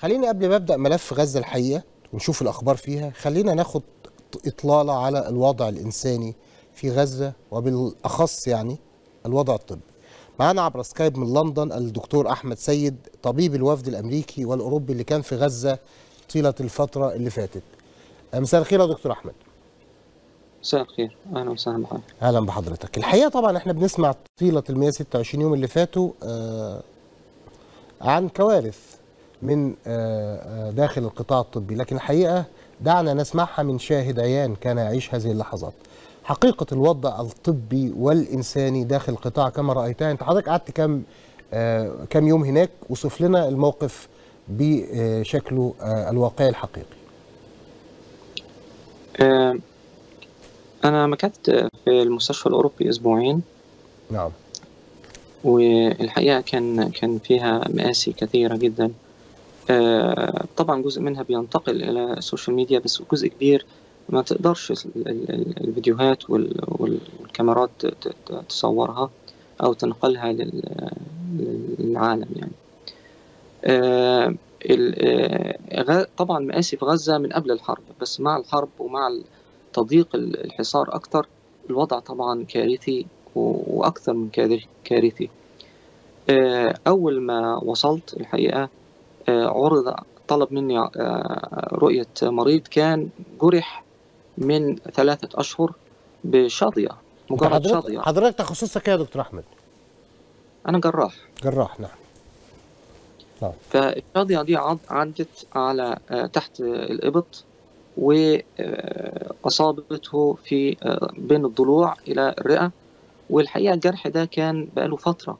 خلينا قبل ما ابدا ملف غزه الحقيقه ونشوف الاخبار فيها خلينا ناخد اطلاله على الوضع الانساني في غزه وبالاخص يعني الوضع الطبي معانا عبر سكايب من لندن الدكتور احمد سيد طبيب الوفد الامريكي والاوروبي اللي كان في غزه طيله الفتره اللي فاتت مساء الخير يا دكتور احمد مساء الخير اهلا وسهلا بحضرتك اهلا بحضرتك الحقيقه طبعا احنا بنسمع طيله ال 126 يوم اللي فاتوا آه عن كوارث من آه داخل القطاع الطبي لكن الحقيقه دعنا نسمعها من شاهد عيان كان يعيش هذه اللحظات حقيقه الوضع الطبي والانساني داخل القطاع كما رايتها انت حضرتك قعدت كام آه كام يوم هناك وصف لنا الموقف بشكله آه الواقعي الحقيقي آه أنا مكثت في المستشفى الأوروبي أسبوعين نعم والحقيقة كان كان فيها مآسي كثيرة جدا آه طبعا جزء منها بينتقل إلى السوشيال ميديا بس جزء كبير ما تقدرش الفيديوهات والكاميرات تصورها أو تنقلها للعالم يعني آه طبعا مآسي في غزة من قبل الحرب بس مع الحرب ومع تضييق الحصار أكتر الوضع طبعا كارثي وأكثر من كارثي أول ما وصلت الحقيقة عرض طلب مني رؤية مريض كان جرح من ثلاثة أشهر بشظية مجرد حضرتك شظية حضرتك تخصصك ايه يا دكتور احمد؟ أنا جراح جراح نعم فالشظية دي عدت على تحت الإبط وأصابته في بين الضلوع إلى الرئة والحقيقة الجرح ده كان بقاله فترة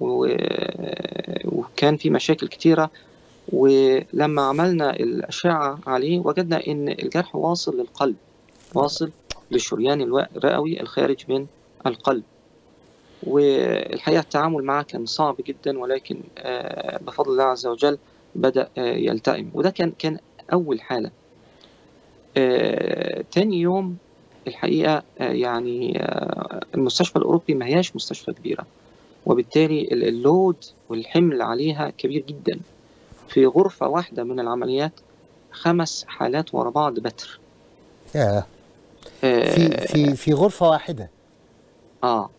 وكان في مشاكل كتيرة ولما عملنا الأشعة عليه وجدنا إن الجرح واصل للقلب واصل للشريان الرئوي الخارج من القلب والحقيقة التعامل معه كان صعب جدا ولكن بفضل الله عز وجل بدأ يلتئم وده كان كان أول حالة آه، تاني يوم الحقيقة آه، يعني آه، المستشفى الأوروبي ما هياش مستشفى كبيرة وبالتالي اللود والحمل عليها كبير جدا في غرفة واحدة من العمليات خمس حالات ورا بعض بتر ياه في في في غرفه واحده اه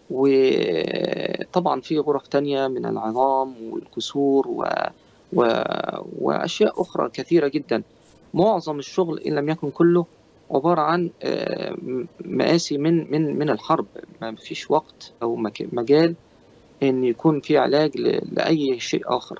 وطبعا في غرف تانية من العظام والكسور و... و... وأشياء أخرى كثيرة جدا معظم الشغل إن لم يكن كله عبارة عن آه، مآسي من من من الحرب ما فيش وقت أو مك- مجال إن يكون في علاج ل- لأي شيء آخر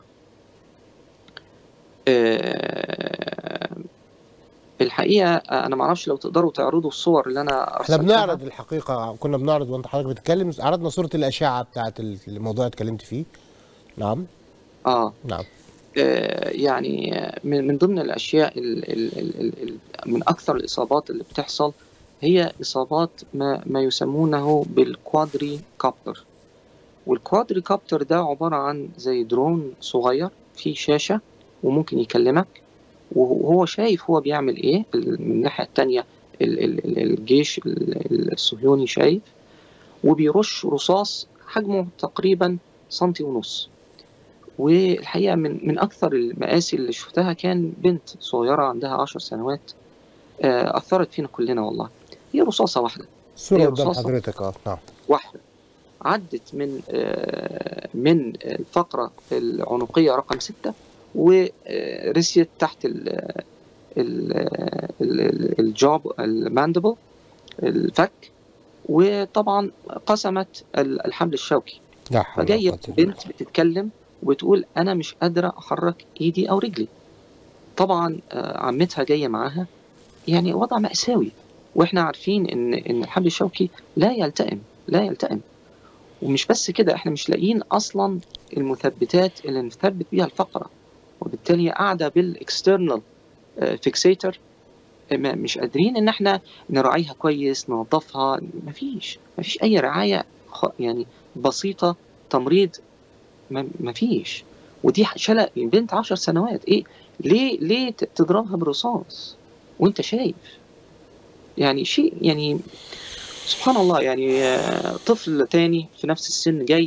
آه، الحقيقة أنا معرفش لو تقدروا تعرضوا الصور اللي أنا احنا أرسلتها بنعرض الحقيقه كنا بنعرض وانت حضرتك بتتكلم عرضنا صوره الاشعه بتاعت الموضوع اللي اتكلمت فيه نعم آه نعم آه، يعني آه، من من ضمن الأشياء ال ال ال ال ال من أكثر الإصابات اللي بتحصل هي إصابات ما ما يسمونه بالكوادري كوبتر والكوادري كوبتر ده عبارة عن زي درون صغير فيه شاشة وممكن يكلمك وهو شايف هو بيعمل إيه ال- من الناحية التانية ال- ال- ال- الجيش ال- ال- الصهيوني شايف وبيرش رصاص حجمه تقريبا سنتي ونص والحقيقة من من أكثر المآسي اللي شفتها كان بنت صغيرة عندها عشر سنوات آه، أثرت فينا كلنا والله هي رصاصة واحدة الصوره هي قدام رصاصة. حضرتك اه نعم واحدة عدت من آه، من الفقرة العنقية رقم ستة ورسيت تحت ال ال ال- الجوب الماندبل الفك وطبعا قسمت ال- الحبل الشوكي لا حول ولا فجاية قوة إلا بالله. بنت بتتكلم وبتقول أنا مش قادرة أحرك إيدي أو رجلي طبعا آه، عمتها جاية معاها يعني وضع مأساوي وإحنا عارفين إن إن الحبل الشوكي لا يلتئم لا يلتئم ومش بس كده إحنا مش لاقيين أصلا المثبتات اللي نثبت بيها الفقرة وبالتالي هي قاعدة بالإكسترنال فيكسيتر مش قادرين إن إحنا نراعيها كويس ننظفها مفيش مفيش أي رعاية خ- يعني بسيطة تمريض ما- مفيش ودي شلق بنت عشر سنوات ايه ليه ليه ت- تضربها بالرصاص وانت شايف يعني شيء يعني سبحان الله يعني آه، طفل تاني في نفس السن جاي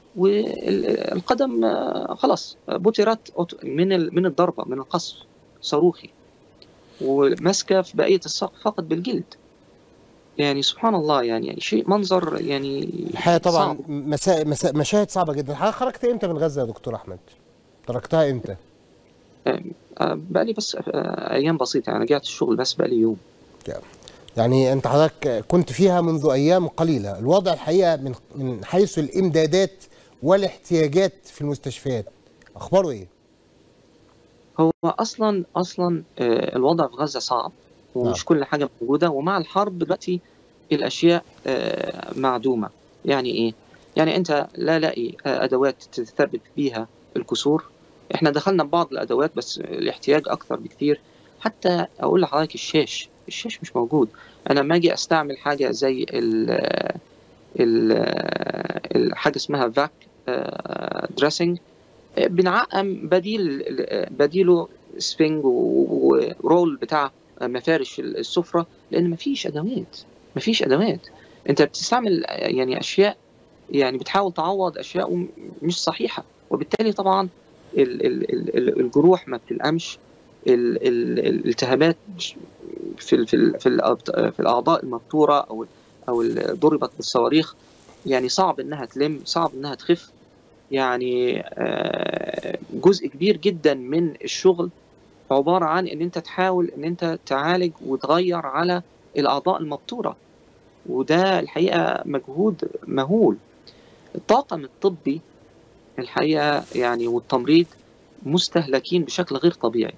والقدم آه، خلاص بترت أوت- من ال- من الضربه من القصف صاروخي وماسكه في بقيه الساق فقط بالجلد يعني سبحان الله يعني شيء منظر يعني الحقيقه طبعا صعب. مسا... مسا... مشاهد صعبه جدا حضرتك خرجت امتى من غزه يا دكتور احمد تركتها امتى آه، بقى لي بس آه، ايام بسيطه يعني رجعت الشغل بس بقى لي يوم يعني انت حضرتك كنت فيها منذ ايام قليله الوضع الحقيقه من من حيث الامدادات والاحتياجات في المستشفيات اخباره ايه هو اصلا اصلا آه، الوضع في غزه صعب ومش نعم. كل حاجه موجوده ومع الحرب دلوقتي الاشياء آه، معدومه يعني ايه يعني انت لا لاقي آه، ادوات تثبت بيها الكسور احنا دخلنا ببعض الادوات بس الاحتياج اكثر بكتير حتى اقول لحضرتك الشاش الشاش مش موجود انا لما اجي استعمل حاجه زي ال ال ال- حاجه اسمها فاك دريسنج بنعقم بديل بديله سفنج و- ورول بتاع مفارش السفره لان مفيش ادوات مفيش ادوات انت بتستعمل يعني اشياء يعني بتحاول تعوض اشياء م- مش صحيحه وبالتالي طبعا ال- ال- ال- ال- الجروح ما بتلقمش ال- ال- الالتهابات في ال- في ال- في الأبط- في الاعضاء المبتوره او او اللي ضربت بالصواريخ يعني صعب انها تلم صعب انها تخف يعني آه، جزء كبير جدا من الشغل عبارة عن ان انت تحاول ان انت تعالج وتغير على الاعضاء المبتورة وده الحقيقة مجهود مهول الطاقم الطبي الحقيقة يعني والتمريض مستهلكين بشكل غير طبيعي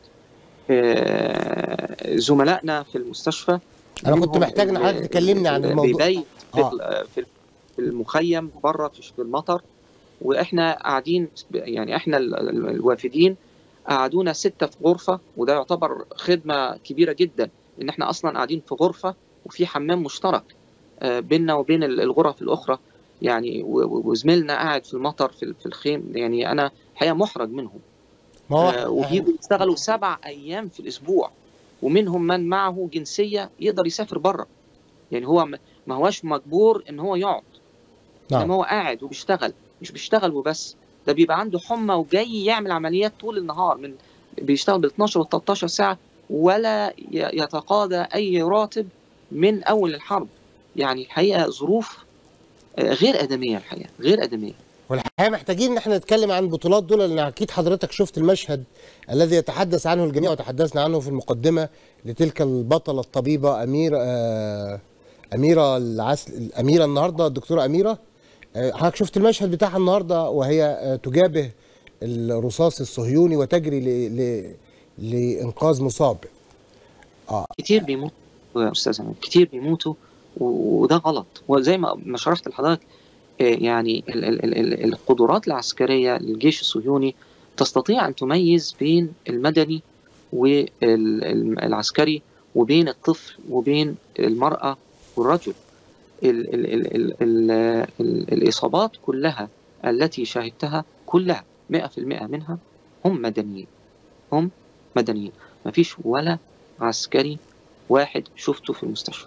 آه، زملائنا في المستشفى انا كنت منهم محتاج ان حضرتك اللي- تكلمني عن اللي الموضوع بيبيت في آه. ال- في في المخيم بره في في المطر واحنا قاعدين يعني احنا ال- ال- الوافدين قعدونا ستة في غرفة وده يعتبر خدمة كبيرة جدا ان احنا اصلا قاعدين في غرفة وفي حمام مشترك آه، بيننا وبين ال- الغرف الاخرى يعني و- و- وزميلنا قاعد في المطر في ال- في الخيم يعني انا الحقيقة محرج منهم ما هو آه، وبيجوا يشتغلوا سبع ايام في الاسبوع ومنهم من معه جنسيه يقدر يسافر بره يعني هو م- ما هواش مجبور ان هو يقعد نعم. انما هو قاعد وبيشتغل مش بيشتغل وبس ده بيبقى عنده حمى وجاي يعمل عمليات طول النهار من بيشتغل بال 12 وال 13 ساعه ولا ي- يتقاضى اي راتب من اول الحرب يعني الحقيقه ظروف آه، غير ادميه الحقيقه غير ادميه والحقيقه محتاجين ان احنا نتكلم عن البطولات دول لان اكيد حضرتك شفت المشهد الذي يتحدث عنه الجميع وتحدثنا عنه في المقدمه لتلك البطله الطبيبه اميره آه اميره العسل الاميره النهارده الدكتوره اميره آه، حضرتك شفت المشهد بتاعها النهارده وهي آه، تجابه الرصاص الصهيوني وتجري ل... ل... لانقاذ مصاب كتير بيموتوا يا استاذ عماد كتير بيموتوا و- وده غلط وزي ما ما شرحت لحضرتك آه، يعني ال- ال- ال- ال- القدرات العسكريه للجيش الصهيوني تستطيع ان تميز بين المدني والعسكري وبين الطفل وبين المراه والرجل ال ال ال ال ال ال الاصابات كلها التي شاهدتها كلها 100% منها هم مدنيين هم مدنيين مفيش ولا عسكري واحد شفته في المستشفى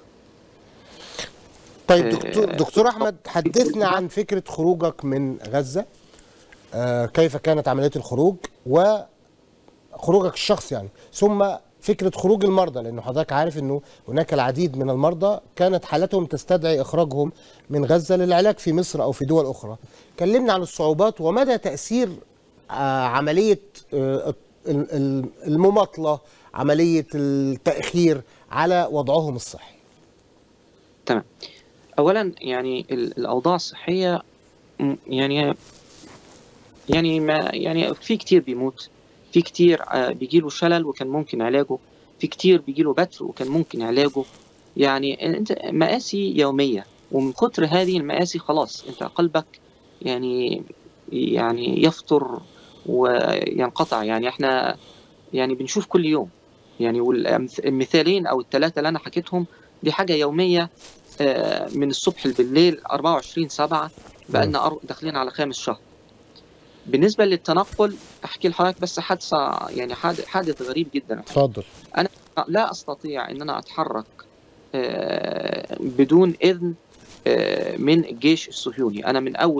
طيب آه، دكتور دكتور احمد حدثنا عن فكره خروجك من غزه آه، كيف كانت عمليه الخروج وخروجك الشخصي يعني ثم فكره خروج المرضى لانه حضرتك عارف انه هناك العديد من المرضى كانت حالتهم تستدعي اخراجهم من غزه للعلاج في مصر او في دول اخرى كلمنا عن الصعوبات ومدى تاثير آه، عمليه آه، ال- ال- المماطله عمليه التاخير على وضعهم الصحي اولا يعني ال- الاوضاع الصحيه م- يعني يعني ما يعني في كتير بيموت في كتير آه، بيجيله شلل وكان ممكن علاجه في كتير بيجيله بتر وكان ممكن علاجه يعني انت مقاسي يوميه ومن كتر هذه المقاسي خلاص انت قلبك يعني يعني يفطر وينقطع يعني احنا يعني بنشوف كل يوم يعني والمثالين او الثلاثه اللي انا حكيتهم دي حاجه يوميه آه، من الصبح بالليل 24 سبعة بقى لنا أر- داخلين على خامس شهر بالنسبة للتنقل أحكي لحضرتك بس حادثة يعني حاد- حادث غريب جدا اتفضل لا أستطيع أن أنا أتحرك آه، بدون إذن آه، من الجيش الصهيوني أنا من أول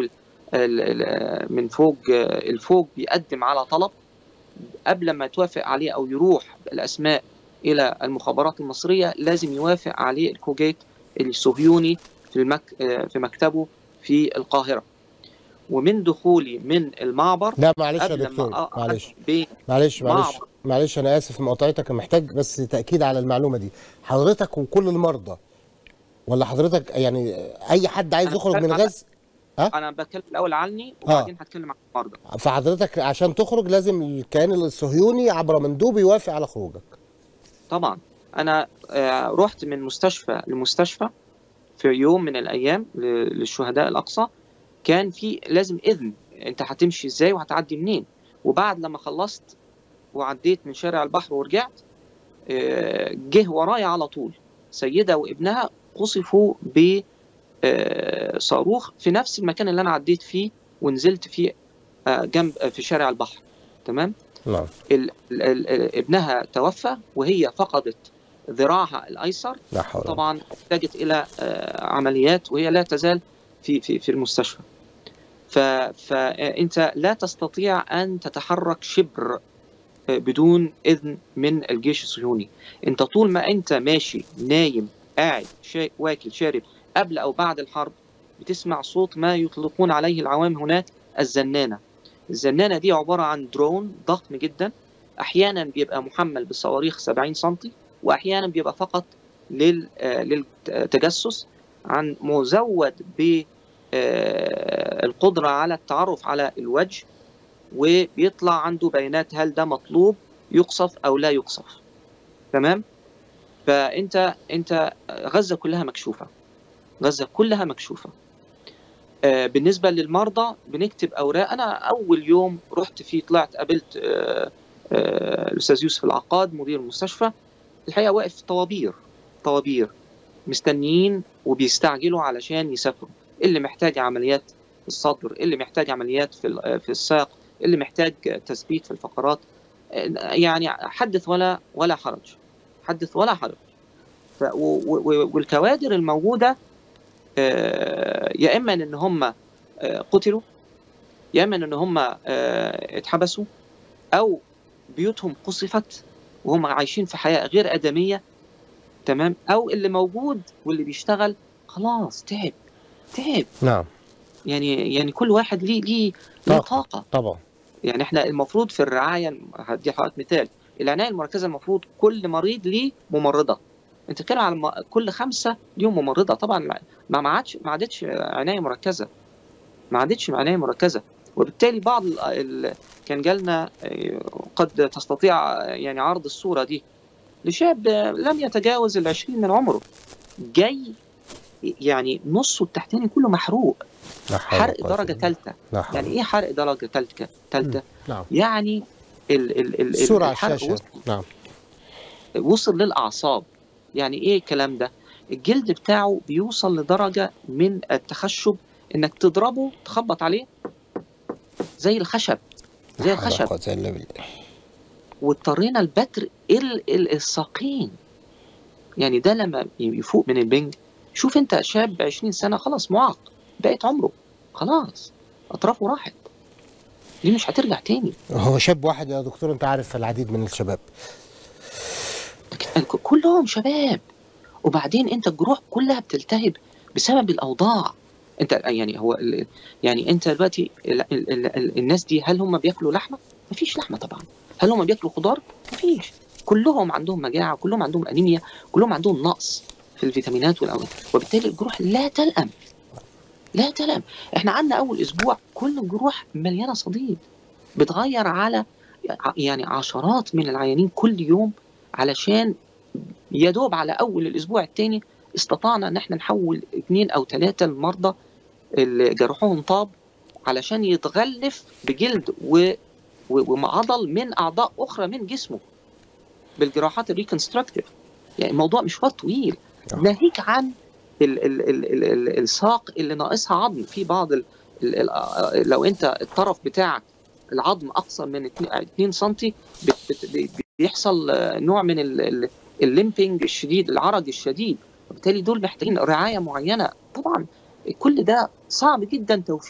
ال- ال- من فوق الفوق بيقدم على طلب قبل ما توافق عليه او يروح الاسماء الى المخابرات المصريه لازم يوافق عليه الكوجيت الصهيوني في المك... في مكتبه في القاهره ومن دخولي من المعبر لا معلش يا قبل دكتور ما أ- معلش بين معلش معلش معبر. معلش انا اسف في مقاطعتك محتاج بس تاكيد على المعلومه دي حضرتك وكل المرضى ولا حضرتك يعني اي حد عايز أنا يخرج من بتكلم على- غزه انا بتكلم الاول عني وبعدين هتكلم عن المرضى فحضرتك عشان تخرج لازم الكيان الصهيوني عبر مندوب يوافق على خروجك طبعا انا آه، رحت من مستشفى لمستشفى في يوم من الايام ل- للشهداء الاقصى كان في لازم اذن انت هتمشي ازاي وهتعدي منين وبعد لما خلصت وعديت من شارع البحر ورجعت آه، جه ورايا على طول سيده وابنها قصفوا ب آه، صاروخ في نفس المكان اللي انا عديت فيه ونزلت فيه آه، جنب آه، في شارع البحر تمام نعم ال ال ال ابنها توفى وهي فقدت ذراعها الايسر لا حول ولا طبعا احتاجت الى آه، عمليات وهي لا تزال في في في المستشفى ف فانت لا تستطيع ان تتحرك شبر آه، بدون اذن من الجيش الصهيوني انت طول ما انت ماشي نايم قاعد شا... واكل شارب قبل او بعد الحرب بتسمع صوت ما يطلقون عليه العوام هناك الزنانه الزنانه دي عباره عن درون ضخم جدا احيانا بيبقى محمل بصواريخ 70 سم واحيانا بيبقى فقط لل... آه، للتجسس عن مزود بالقدره على التعرف على الوجه وبيطلع عنده بيانات هل ده مطلوب يقصف او لا يقصف تمام فانت انت غزه كلها مكشوفه غزه كلها مكشوفه آه، بالنسبه للمرضى بنكتب اوراق انا اول يوم رحت فيه طلعت قابلت آه، آه، الاستاذ يوسف العقاد مدير المستشفى الحقيقه واقف في طوابير طوابير مستنيين وبيستعجلوا علشان يسافروا اللي محتاج عمليات في الصدر اللي محتاج عمليات في ال- في الساق اللي محتاج تثبيت في الفقرات يعني حدث ولا ولا حرج حدث ولا حرج ف و- و- والكوادر الموجوده آه، يا اما ان هم آه، قتلوا يا اما ان هم آه، اتحبسوا او بيوتهم قصفت وهم عايشين في حياه غير ادميه تمام او اللي موجود واللي بيشتغل خلاص تعب تعب نعم يعني يعني كل واحد ليه ليه ليه طاقة. طاقه طبعا يعني احنا المفروض في الرعايه هدي حضرتك مثال العنايه المركزه المفروض كل مريض ليه ممرضه انت بتتكلم على م- كل خمسه ليهم ممرضه طبعا ما ما عادش ما عادتش عنايه مركزه ما عادتش عنايه مركزه وبالتالي بعض ال... ال... كان جالنا آه، قد تستطيع آه، يعني عرض الصوره دي لشاب آه، لم يتجاوز العشرين من عمره جاي يعني نصه التحتاني كله محروق لا حول ولا حرق قوة درجه إلا بالله. ثالثه لا حول يعني ايه حرق درجه ثالثه ثالثه نعم يعني ال ال ال الصورة على الحرق الشاشة وصل, نعم وصل للاعصاب يعني ايه الكلام ده الجلد بتاعه بيوصل لدرجه من التخشب انك تضربه تخبط عليه زي الخشب زي لا حول ولا الخشب قوة إلا بالله واضطرينا البتر ال ال الساقين يعني ده لما يفوق من البنج شوف انت شاب 20 سنه خلاص معاق بقت عمره خلاص اطرافه راحت دي مش هترجع تاني هو شاب واحد يا دكتور انت عارف العديد من الشباب ك- كلهم شباب وبعدين انت الجروح كلها بتلتهب بسبب الاوضاع انت يعني هو ال- يعني انت دلوقتي ال ال ال ال الناس دي هل هم بياكلوا لحمه؟ مفيش لحمه طبعا هل هم بياكلوا خضار؟ مفيش كلهم عندهم مجاعه كلهم عندهم انيميا كلهم عندهم نقص في الفيتامينات والأوراق وبالتالي الجروح لا تلأم لا تلأم احنا عندنا اول اسبوع كل الجروح مليانه صديد بتغير على يعني عشرات من العيانين كل يوم علشان يا دوب على اول الاسبوع الثاني استطعنا ان احنا نحول اثنين او ثلاثه المرضى اللي جرحهم طاب علشان يتغلف بجلد و... و... وعضل من اعضاء اخرى من جسمه بالجراحات الريكونستراكتيف يعني الموضوع مش وقت طويل نعم. ناهيك عن ال... ال... ال... ال... ال... الساق اللي ناقصها عظم في بعض ال... ال... ال... لو انت الطرف بتاعك العظم اقصر من 2 سم بت... بت... بت... بيحصل آه، نوع من ال... ال... الليمبنج الشديد العرج الشديد وبالتالي دول محتاجين رعايه معينه طبعا كل ده صعب جدا توفيره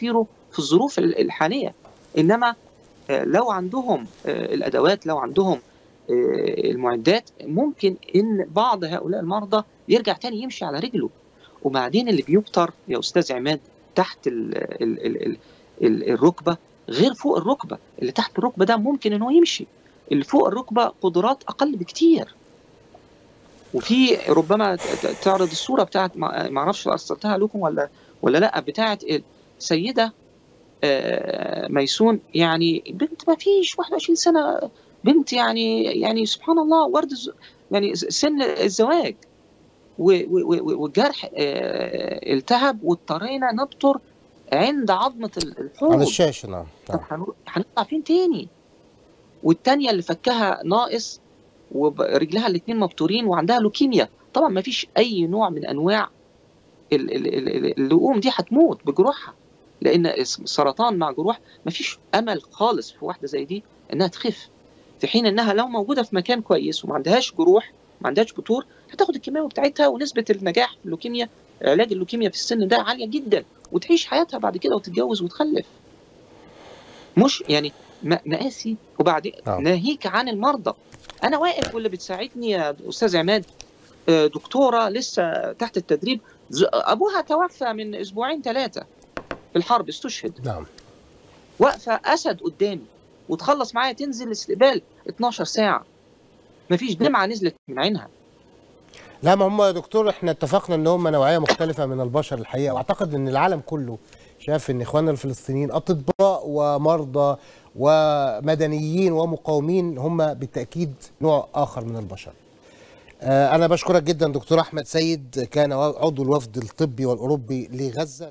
في الظروف ال- الحاليه انما آه، لو عندهم آه، الادوات لو عندهم آه، المعدات ممكن ان بعض هؤلاء المرضى يرجع تاني يمشي على رجله وبعدين اللي بيبتر يا استاذ عماد تحت ال ال ال ال ال الركبه غير فوق الركبه اللي تحت الركبه ده ممكن ان هو يمشي اللي فوق الركبه قدرات اقل بكتير وفي ربما ت- ت- تعرض الصوره بتاعت ما ما اعرفش ارسلتها لكم ولا ولا لا بتاعت سيده آه، ميسون يعني بنت ما فيش 21 سنه بنت يعني يعني سبحان الله ورد الز- يعني سن الزواج و- و- و- والجرح آه، التهب واضطرينا نبتر عند عظمه ال- على الحوض الشاشه نعم طب نعم هنروح- هنطلع فين تاني والتانية اللي فكها ناقص ورجلها الاتنين مبتورين وعندها لوكيميا طبعا ما فيش اي نوع من انواع ال- ال- ال- ال- اللؤوم دي هتموت بجروحها لان الس- سرطان مع جروح ما فيش امل خالص في واحده زي دي انها تخف في حين انها لو موجوده في مكان كويس وما عندهاش جروح ما عندهاش بتور هتاخد الكيماوي بتاعتها ونسبه النجاح في اللوكيميا علاج اللوكيميا في السن ده عاليه جدا وتعيش حياتها بعد كده وتتجوز وتخلف مش يعني م- مقاسي وبعدين نعم. ناهيك عن المرضى انا واقف واللي بتساعدني يا استاذ عماد آه، دكتوره لسه تحت التدريب ز- ابوها توفى من اسبوعين ثلاثه في الحرب استشهد نعم واقفه اسد قدامي وتخلص معايا تنزل الاستقبال 12 ساعه مفيش دمعه نزلت من عينها لا ما هم يا دكتور احنا اتفقنا ان هم نوعيه مختلفه من البشر الحقيقه واعتقد ان العالم كله شاف ان اخواننا الفلسطينيين اطباء ومرضى ومدنيين ومقاومين هم بالتاكيد نوع اخر من البشر. آه، انا بشكرك جدا دكتور احمد سيد كان عضو الوفد الطبي والاوروبي لغزه